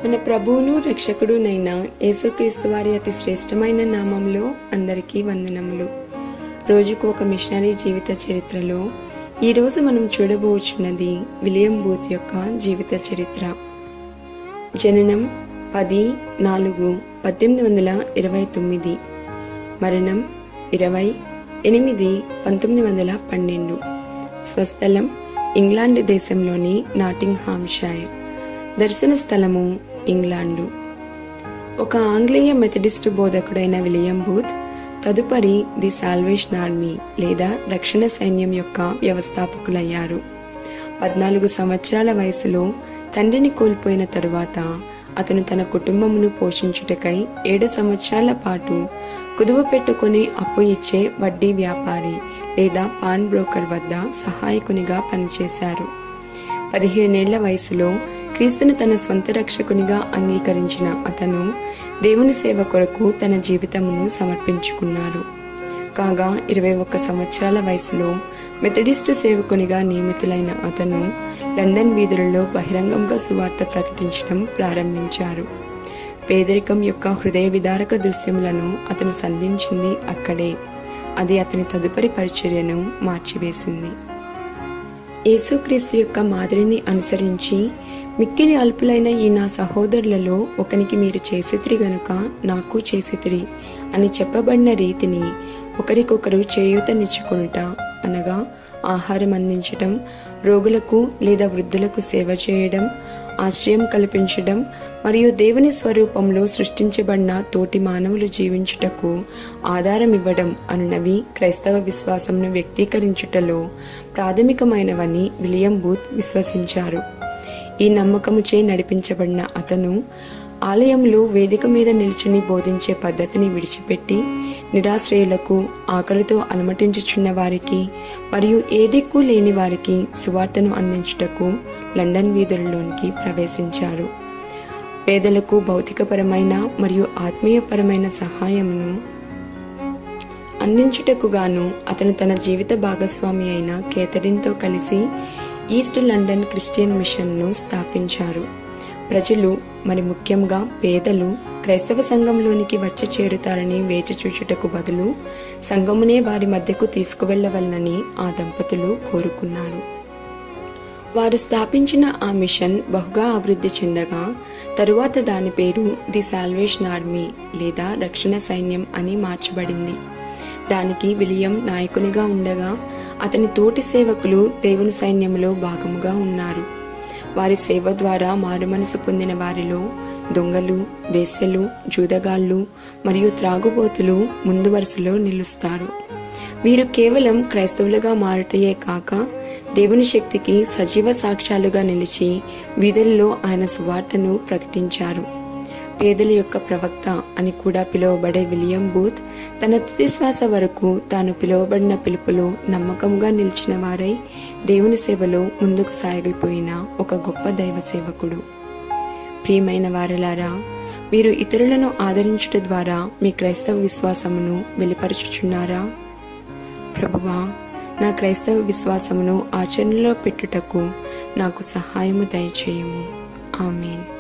మన ప్రభువును రక్షకుడునైన యేసుక్రీస్తు వారి అతి శ్రేష్టమైన నామంలో అందరికీ వందనములు రోజుకు ఒక మిషనరీ జీవిత చరిత్రలో ఈరోజు మనం చూడబోచున్నది విలియం బూత్ యొక్క జీవిత చరిత్ర జననం పది నాలుగు పద్దెనిమిది వందల ఇరవై తొమ్మిది మరణం ఇరవై ఎనిమిది పంతొమ్మిది వందల పన్నెండు స్వస్థలం ఇంగ్లాండ్ దేశంలోని నాటింగ్ హామ్షైర్ దర్శన స్థలము ఇంగ్లాండు ఒక ఆంగ్లేయ మెథడిస్టు బోధకుడైన విలియం బూత్ తదుపరి ది సాల్వేషన్ ఆర్మీ లేదా రక్షణ సైన్యం యొక్క వ్యవస్థాపకులయ్యారు పద్నాలుగు సంవత్సరాల వయసులో తండ్రిని కోల్పోయిన తరువాత అతను తన కుటుంబమును పోషించుటకై ఏడు సంవత్సరాల పాటు కుదువ పెట్టుకుని అప్పు ఇచ్చే వడ్డీ వ్యాపారి లేదా పాన్ బ్రోకర్ వద్ద సహాయకునిగా పనిచేశారు పదిహేనేళ్ల వయసులో క్రీస్తును తన స్వంత రక్షకునిగా అంగీకరించిన అతను దేవుని సేవ కొరకు తన జీవితమును సమర్పించుకున్నారు కాగా ఇరవై ఒక్క సంవత్సరాల వయసులో మెథడిస్టు సేవకునిగా నియమితులైన అతను లండన్ వీధులలో బహిరంగంగా సువార్త ప్రకటించడం ప్రారంభించారు పేదరికం యొక్క హృదయ విదారక దృశ్యములను అతను సంధించింది అక్కడే అది అతని తదుపరి పరిచర్యను మార్చివేసింది యేసుక్రీస్తు యొక్క మాదిరిని అనుసరించి మిక్కిలి అల్పులైన ఈ నా సహోదరులలో ఒకనికి మీరు చేసితిరి గనుక నాకు చేసితిరి అని చెప్పబడిన రీతిని ఒకరికొకరు చేయూతనిచ్చుకొనుట అనగా ఆహారం అందించడం రోగులకు లేదా వృద్ధులకు సేవ చేయడం ఆశ్రయం కల్పించడం మరియు దేవుని స్వరూపంలో సృష్టించబడిన తోటి మానవులు జీవించుటకు ఆధారం ఇవ్వడం అనునవి క్రైస్తవ విశ్వాసంను వ్యక్తీకరించుటలో ప్రాథమికమైనవని విలియం బూత్ విశ్వసించారు ఈ నమ్మకముచే నడిపించబడిన అతను ఆలయంలో వేదిక మీద నిల్చుని బోధించే పద్ధతిని విడిచిపెట్టి నిరాశ్రయులకు ఆకలితో అలమటించుచున్న వారికి మరియు ఏ దిక్కు లేని వారికి సువార్తను అందించుటకు లండన్ వీధులలోనికి ప్రవేశించారు పేదలకు భౌతికపరమైన మరియు ఆత్మీయపరమైన సహాయమును అందించుటకు గాను అతను తన జీవిత భాగస్వామి అయిన కేథరిన్తో కలిసి ఈస్ట్ లండన్ క్రిస్టియన్ మిషన్ను స్థాపించారు ప్రజలు మరి ముఖ్యంగా పేదలు క్రైస్తవ సంఘంలోనికి వచ్చి చేరుతారని వేచి చూచుటకు బదులు సంఘమునే వారి మధ్యకు తీసుకువెళ్లవలనని ఆ దంపతులు కోరుకున్నారు వారు స్థాపించిన ఆ మిషన్ బహుగా అభివృద్ధి చెందగా తరువాత దాని పేరు ది సాల్వేషన్ ఆర్మీ లేదా రక్షణ సైన్యం అని మార్చబడింది దానికి విలియం నాయకునిగా ఉండగా అతని తోటి సేవకులు దేవుని సైన్యంలో భాగముగా ఉన్నారు వారి సేవ ద్వారా మారుమనసు పొందిన వారిలో దొంగలు వేశ్యలు జూదగాళ్ళు మరియు త్రాగుబోతులు ముందు వరుసలో నిలుస్తారు వీరు కేవలం క్రైస్తవులుగా మారటయే కాక దేవుని శక్తికి సజీవ సాక్ష్యాలుగా నిలిచి వీధుల్లో ఆయన సువార్తను ప్రకటించారు పేదల యొక్క ప్రవక్త అని కూడా పిలువబడే విలియం బూత్ తన తుది శ్వాస వరకు తాను పిలువబడిన పిలుపులో నమ్మకంగా నిలిచిన వారై దేవుని సేవలో ముందుకు సాగిపోయిన ఒక గొప్ప దైవ సేవకుడు ప్రియమైన వారలారా మీరు ఇతరులను ఆదరించుట ద్వారా మీ క్రైస్తవ విశ్వాసమును వెలిపరచుచున్నారా ప్రభువా నా క్రైస్తవ విశ్వాసమును ఆచరణలో పెట్టుటకు నాకు సహాయము దయచేయము ఆమెన్